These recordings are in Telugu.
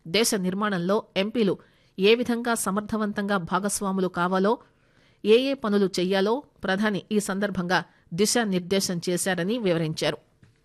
దేశ నిర్మాణంలో ఎంపీలు ఏ విధంగా సమర్థవంతంగా భాగస్వాములు కావాలో ఏ ఏ పనులు చెయ్యాలో ప్రధాని ఈ సందర్భంగా దిశానిర్దేశం చేశారని వివరించారు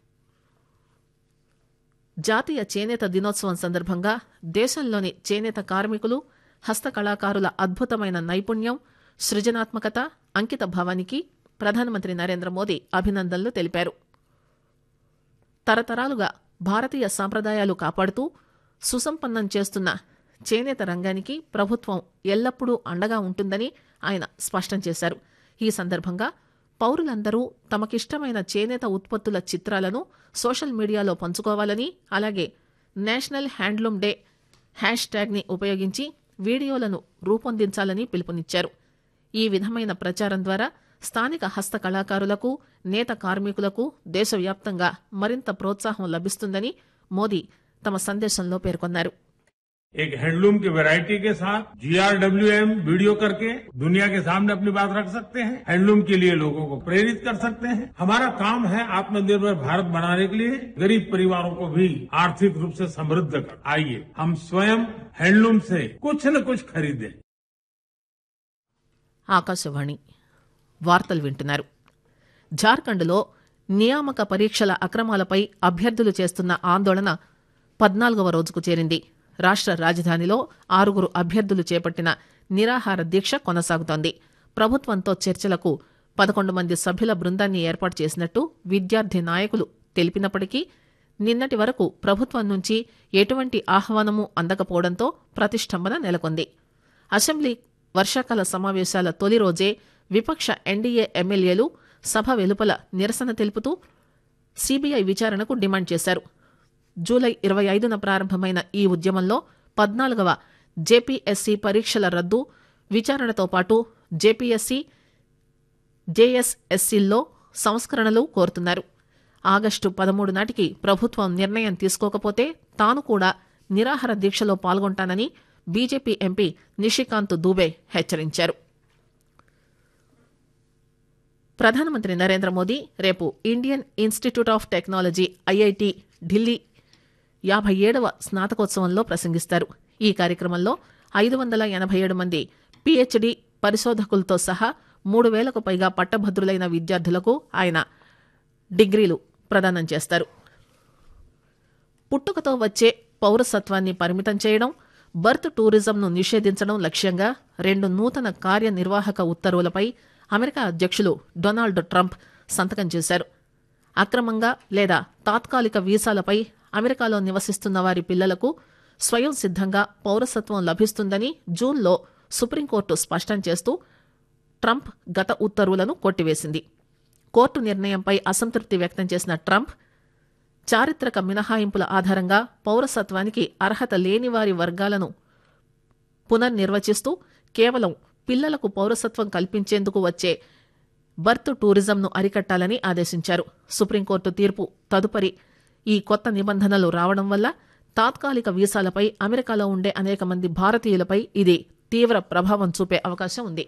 జాతీయ చేనేత దినోత్సవం సందర్భంగా దేశంలోని చేనేత కార్మికులు హస్తకళాకారుల అద్భుతమైన నైపుణ్యం సృజనాత్మకత అంకిత భావానికి ప్రధానమంత్రి నరేంద్ర మోదీ అభినందనలు తెలిపారు తరతరాలుగా భారతీయ సంప్రదాయాలు కాపాడుతూ సుసంపన్నం చేస్తున్న చేనేత రంగానికి ప్రభుత్వం ఎల్లప్పుడూ అండగా ఉంటుందని ఆయన స్పష్టం చేశారు ఈ సందర్భంగా పౌరులందరూ తమకిష్టమైన చేనేత ఉత్పత్తుల చిత్రాలను సోషల్ మీడియాలో పంచుకోవాలని అలాగే నేషనల్ హ్యాండ్లూమ్ డే హ్యాష్ ట్యాగ్ని ఉపయోగించి వీడియోలను రూపొందించాలని పిలుపునిచ్చారు ఈ విధమైన ప్రచారం ద్వారా స్థానిక హస్త కళాకారులకు నేత కార్మికులకు దేశవ్యాప్తంగా మరింత ప్రోత్సాహం లభిస్తుందని మోదీ తమ సందేశంలో పేర్కొన్నారు एक हैंडलूम की वैरायटी के साथ जीआरडब्ल्यूएम वीडियो करके दुनिया के सामने अपनी बात रख सकते हैं हैंडलूम के लिए लोगों को प्रेरित कर सकते हैं हमारा काम है आत्मनिर्भर भारत बनाने के लिए गरीब परिवारों को भी आर्थिक रूप से समृद्ध कर आइए हम स्वयं हैंडलूम से कुछ न कुछ खरीदें ఆకాశవాణి వార్తలు వింటున్నారు జార్ఖండ్లో నియామక పరీక్షల అక్రమాలపై అభ్యర్థులు చేస్తున్న ఆందోళన పద్నాలుగవ రోజుకు చేరింది రాష్ట్ర రాజధానిలో ఆరుగురు అభ్యర్థులు చేపట్టిన నిరాహార దీక్ష కొనసాగుతోంది ప్రభుత్వంతో చర్చలకు పదకొండు మంది సభ్యుల బృందాన్ని ఏర్పాటు చేసినట్టు విద్యార్థి నాయకులు తెలిపినప్పటికీ నిన్నటి వరకు ప్రభుత్వం నుంచి ఎటువంటి ఆహ్వానము అందకపోవడంతో ప్రతిష్టంభన నెలకొంది అసెంబ్లీ వర్షాకాల సమావేశాల తొలి రోజే విపక్ష ఎన్డీఏ ఎమ్మెల్యేలు సభ వెలుపల నిరసన తెలుపుతూ సీబీఐ విచారణకు డిమాండ్ చేశారు జూలై ఇరవై ఐదున ప్రారంభమైన ఈ ఉద్యమంలో పద్నాలుగవ జేపీఎస్సీ పరీక్షల రద్దు విచారణతో పాటు జేపీఎస్సీ జేఎస్ఎస్సీల్లో సంస్కరణలు కోరుతున్నారు ఆగస్టు పదమూడు నాటికి ప్రభుత్వం నిర్ణయం తీసుకోకపోతే తాను కూడా నిరాహార దీక్షలో పాల్గొంటానని బీజేపీ ఎంపీ నిషికాంత్ దూబే హెచ్చరించారు ప్రధానమంత్రి నరేంద్ర మోదీ రేపు Indian Institute of Technology IIT Delhi యాభై ఏడవ స్నాతకోత్సవంలో ప్రసంగిస్తారు ఈ కార్యక్రమంలో ఐదు వందల ఎనభై ఏడు మంది పీహెచ్డీ పరిశోధకులతో సహా మూడు వేలకు పైగా పట్టభద్రులైన విద్యార్థులకు ఆయన డిగ్రీలు ప్రదానం చేస్తారు పుట్టుకతో వచ్చే పౌరసత్వాన్ని పరిమితం చేయడం బర్త్ టూరిజంను నిషేధించడం లక్ష్యంగా రెండు నూతన కార్యనిర్వాహక ఉత్తర్వులపై అమెరికా అధ్యక్షులు డొనాల్డ్ ట్రంప్ సంతకం చేశారు అక్రమంగా లేదా తాత్కాలిక వీసాలపై అమెరికాలో నివసిస్తున్న వారి పిల్లలకు స్వయం సిద్దంగా పౌరసత్వం లభిస్తుందని జూన్లో సుప్రీంకోర్టు స్పష్టం చేస్తూ ట్రంప్ గత ఉత్తర్వులను కొట్టివేసింది కోర్టు నిర్ణయంపై అసంతృప్తి వ్యక్తం చేసిన ట్రంప్ చారిత్రక మినహాయింపుల ఆధారంగా పౌరసత్వానికి అర్హత లేని వారి వర్గాలను పునర్నిర్వచిస్తూ కేవలం పిల్లలకు పౌరసత్వం కల్పించేందుకు వచ్చే బర్త్ టూరిజంను అరికట్టాలని ఆదేశించారు సుప్రీంకోర్టు తీర్పు తదుపరి ఈ కొత్త నిబంధనలు రావడం వల్ల తాత్కాలిక వీసాలపై అమెరికాలో ఉండే అనేక మంది భారతీయులపై ఇది తీవ్ర ప్రభావం చూపే అవకాశం ఉంది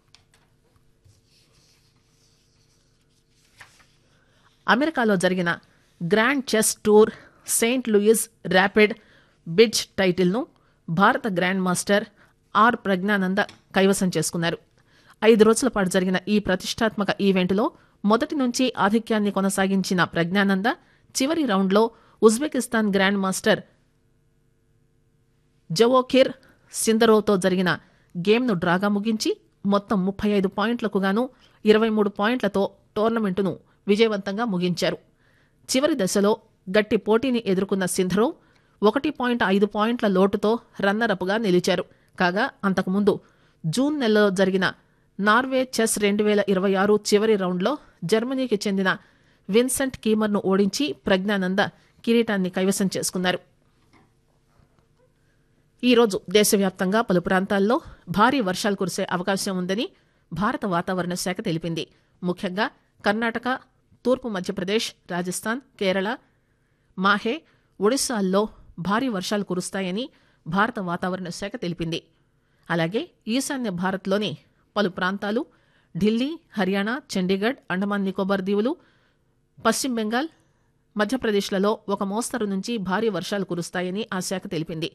అమెరికాలో జరిగిన grand chess tour Saint Louis rapid blitz టైటిల్ను భారత గ్రాండ్ మాస్టర్ ఆర్ ప్రజ్ఞానంద కైవసం చేసుకున్నారు ఐదు రోజుల పాటు జరిగిన ఈ ప్రతిష్టాత్మక ఈవెంట్లో మొదటి నుంచి ఆధిక్యాన్ని కొనసాగించిన ప్రజ్ఞానంద చివరి రౌండ్లో ఉజ్బెకిస్తాన్ గ్రాండ్ మాస్టర్ జవోఖిర్ సిందరోవ్తో జరిగిన గేమ్ను డ్రాగా ముగించి మొత్తం ముప్పై ఐదు పాయింట్లకు గాను ఇరవై మూడు పాయింట్లతో టోర్నమెంటును విజయవంతంగా ముగించారు చివరి దశలో గట్టి పోటీని ఎదుర్కొన్న సింధరోవ్ ఒకటి పాయింట్ ఐదు పాయింట్ల లోటుతో రన్నరప్గా నిలిచారు కాగా అంతకుముందు జూన్ నెలలో జరిగిన నార్వే చెస్ రెండు వేల ఇరవై ఆరు చివరి రౌండ్లో జర్మనీకి చెందిన విన్సెంట్ కీమర్ను ఓడించి ప్రజ్ఞానంద కిరీటాన్ని కైవసం చేసుకున్నారు ఈరోజు దేశవ్యాప్తంగా పలు ప్రాంతాల్లో భారీ వర్షాలు కురిసే అవకాశం ఉందని భారత వాతావరణ శాఖ తెలిపింది ముఖ్యంగా కర్ణాటక తూర్పు మధ్యప్రదేశ్ రాజస్థాన్ కేరళ మాహే ఒడిశాల్లో భారీ వర్షాలు కురుస్తాయని భారత వాతావరణ శాఖ తెలిపింది అలాగే ఈశాన్య భారత్లోని పలు ప్రాంతాలు ఢిల్లీ హర్యానా చండీగఢ్ అండమాన్ నికోబార్ దీవులు పశ్చిమ బెంగాల్ మధ్యప్రదేశ్లలో ఒక మోస్తరు నుంచి భారీ వర్షాలు కురుస్తాయని ఆ శాఖ తెలిపింది